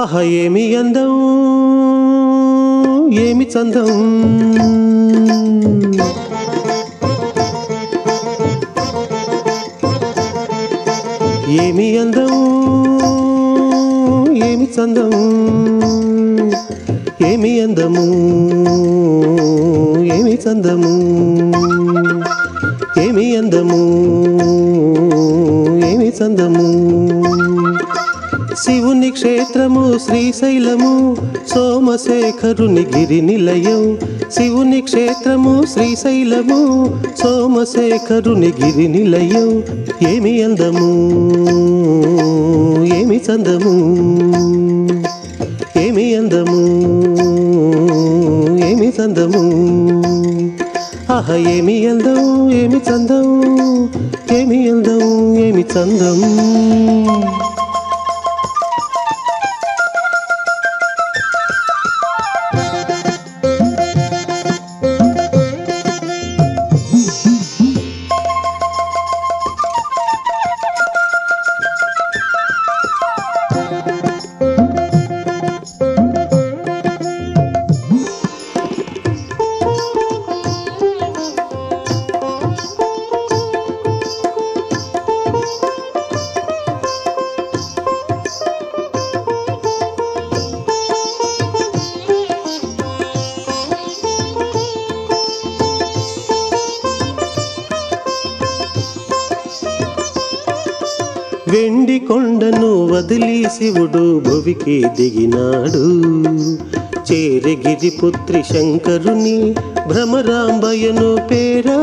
ఆహ ఏమి అందం ఏమి చందం ఏమి అందం ఏమి చందం ఏమి అందము ఏమి చందము ఏమి అందము ఏమి చందము శివుని క్షేత్రము శ్రీశైలము సోమశేఖరుని గిరి నిలయం శివుని క్షేత్రము శ్రీశైలము సోమశేఖరుని గిరి నిలయం ఏమి అందము ఏమి చందము ఏమి అందము ఏమి చందము ఆహ ఏమి అందం ఏమి చందం ఏమి అందం ఏమి చందం వెండి కొండను వదిలి శివుడు భువికి దిగినాడు చేరగిరి పుత్రి శంకరుని భ్రమరాంబయను పేరా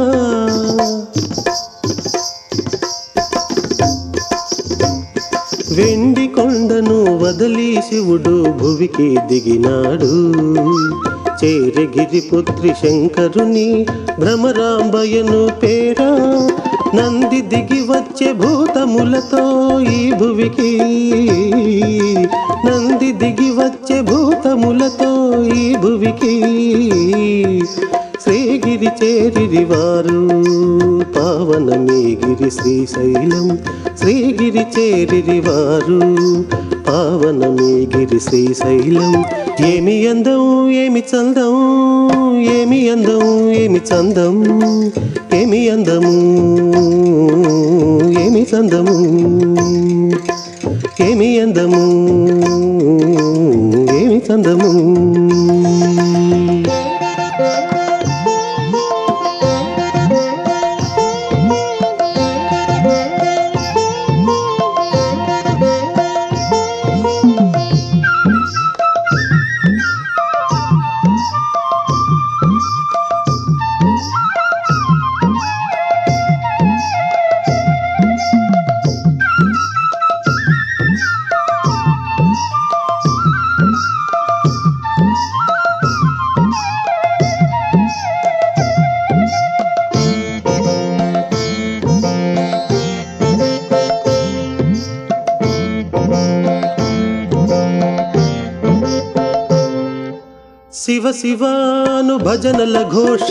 వెండి కొండను వదిలి శివుడు భువికి దిగినాడు చేరగిరి పుత్రి శంకరుని భ్రమరాంబయను పేరా నంది దిగి వచ్చే భూతములతో ఈ భువికి నంది దిగి వచ్చే భూతములతో ఈ భువికి శ్రీగిరి చేరిరి వారు పావనమే గిరి శ్రీశైలం శ్రీగిరి చేరిరి వారు పావనమే గిరి శ్రీశైలం ఏమి అందం ఏమి చందం ఏమి అందం ఏమి చందం ఏమి అందము ఏమి చందము ఏమి అందము ఏమి చందము శివ శివాను భజనల ఘోష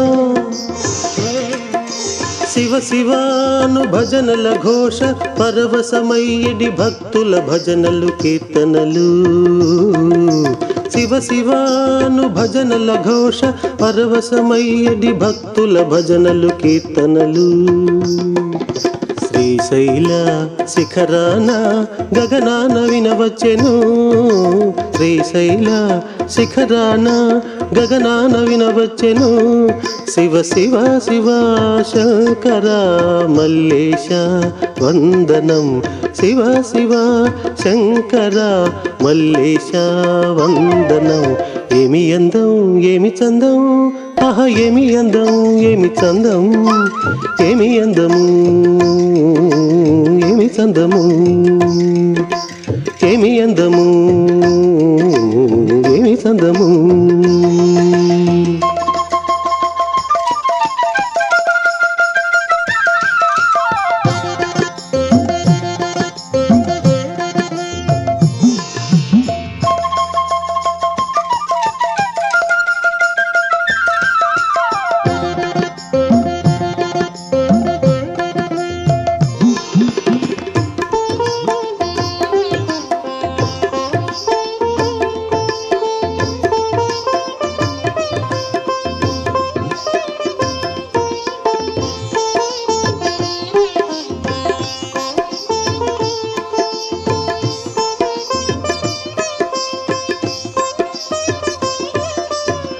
శివ శివాను భజనల ఘోష పరవశమయ్యడి భక్తుల భజనలు కీర్తనలు శివ శివాను భజనల ఘోష పరవశమయ్యడి భక్తుల భజనలు కీర్తనలు శ్రీశైల శిఖరాన గగనాన వినవచ్చెను శ్రీశైల శిఖరాన గగనాన వినవచ్చెను శివ శివ శివ శంకర మల్లేశ వందనం శివ శివ శంకర మల్లేశ వందనం ఏమి అందం ఏమి చందం ఆహ ఏమి అందం ఏమి చందం ఏమి అందము ఏమి చందము ఏమి అందము ఏమి చందము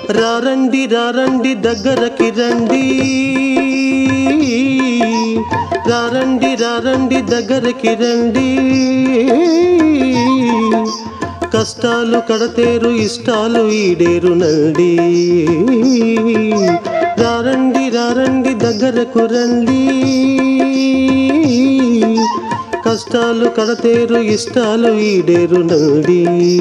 రారండి రారండి దగ్గరకి రండి రారండి రారండి దగ్గరకి రండి కష్టాలు కడతేరు ఇష్టాలు ఈడేరు నండి రారండి రారండి దగ్గరకు రండి కష్టాలు కడతేరు ఇష్టాలు ఈడేరు నండి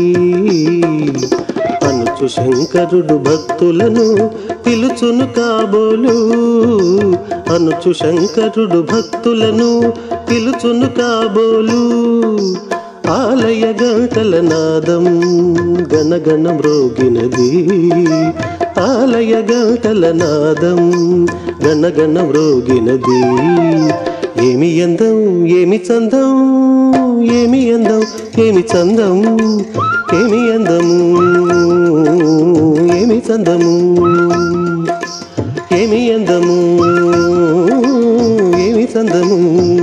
అనుచు శంకరుడు భక్తులను పిలుచును కాబోలు అనుచు శంకరుడు భక్తులను పిలుచును కాబోలు ఆలయ గంటల నాదం గణగణ మ్రోగినది ఆలయ గంటల నాదం గణగణ మ్రోగినది ఏమి అందం ఏమి చందం ఏమి అందం ఏమి చందం ఏమి అందము ఏమి చందము ఏమి అందము ఏమి చందము